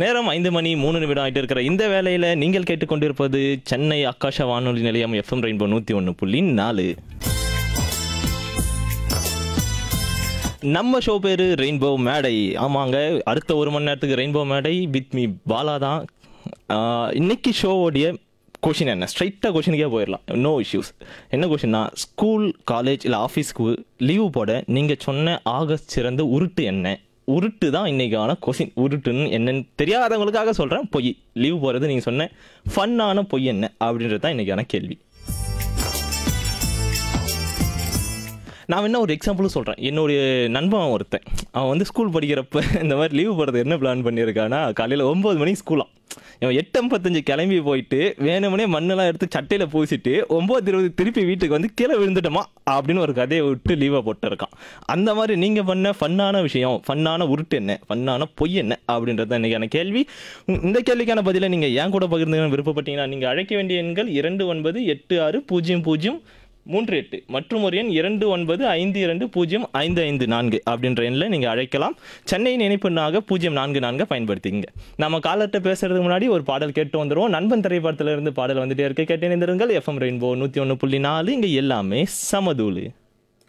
நேரம் ஐந்து மணி மூணு நிமிடம் ஆயிட்டு இருக்கிற இந்த வேளையில நீங்கள் கேட்டுக்கொண்டிருப்பது சென்னை ஆகாஷ வானொலி நிலையம் எஃப்எம் ரெயின்போ நூத்தி ஒன்று புள்ளி நாலு நம்ம ஷோ பேரு ரெயின்போ மேடை ஆமாங்க அடுத்த ஒரு மணி நேரத்துக்கு ரெயின்போ மேடை வித் மீ பாலா தான் ஆஹ், இன்னைக்கு ஷோவோடைய கொஷின் என்ன ஸ்ட்ரைட்டாக கொஷினுக்கே போயிடலாம் நோ இஷ்யூஸ் என்ன கொஷின்னா ஸ்கூல் காலேஜ் இல்லை ஆஃபீஸ்க்கு லீவு போட நீங்கள் சொன்ன ஆகஸ்ட் சிறந்த உருட்டு என்ன உருட்டு தான் இன்னைக்கான கொஷின் உருட்டுன்னு என்னன்னு தெரியாதவங்களுக்காக சொல்கிறேன் பொய் லீவு போகிறது நீங்கள் சொன்ன ஃபன்னான பொய் என்ன அப்படின்றது தான் இன்னைக்கான கேள்வி நான் என்ன ஒரு எக்ஸாம்பிளும் சொல்கிறேன் என்னுடைய நண்பன் ஒருத்தன் அவன் வந்து ஸ்கூல் படிக்கிறப்ப இந்த மாதிரி லீவு போகிறது என்ன பிளான் பண்ணியிருக்கான்னா காலையில் ஒம்பது மணிக்கு ஸ்கூலாம் இவன் எட்டு ஐம்பத்தஞ்சு கிளம்பி போயிட்டு வேணுமனே மண்ணெல்லாம் எடுத்து சட்டையில் பூசிட்டு ஒம்பது இருபது திருப்பி வீட்டுக்கு வந்து கீழே விழுந்துட்டோமா அப்படின்னு ஒரு கதையை விட்டு லீவை போட்டிருக்கான் அந்த மாதிரி நீங்கள் பண்ண ஃபன்னான விஷயம் ஃபன்னான உருட்டு என்ன ஃபன்னான பொய் என்ன அப்படின்றது தான் இன்றைக்கான கேள்வி உம், இந்த கேள்விக்கான பதிலை நீங்கள் ஏன் கூட பகிர்ந்து விருப்பப்பட்டீங்கன்னா நீங்கள் அழைக்க வேண்டிய எண்கள் இரண்டு ஒன்பது எட்டு ஆறு பூஜ்ஜியம் பூஜ்ஜியம் மூன்று எட்டு மற்றும் ஒரு எண் இரண்டு ஒன்பது ஐந்து இரண்டு பூஜ்ஜியம் ஐந்து ஐந்து நான்கு அப்படின்ற எண்ணில் நீங்கள் அழைக்கலாம் சென்னையின் இணைப்புனாக பூஜ்ஜியம் நான்கு நான்கு பயன்படுத்திங்க நம்ம காலர்கிட்ட பேசுறதுக்கு முன்னாடி ஒரு பாடல் கேட்டு வந்துடுவோம் நண்பன் திரைப்படத்துல இருந்து பாடல் வந்துட்டே இருக்க கேட்டு இணைந்திருங்கள் எஃப்எம் ரெயின்போ நூற்றி ஒன்று புள்ளி நாலு இங்கே எல்லாமே சமதூளு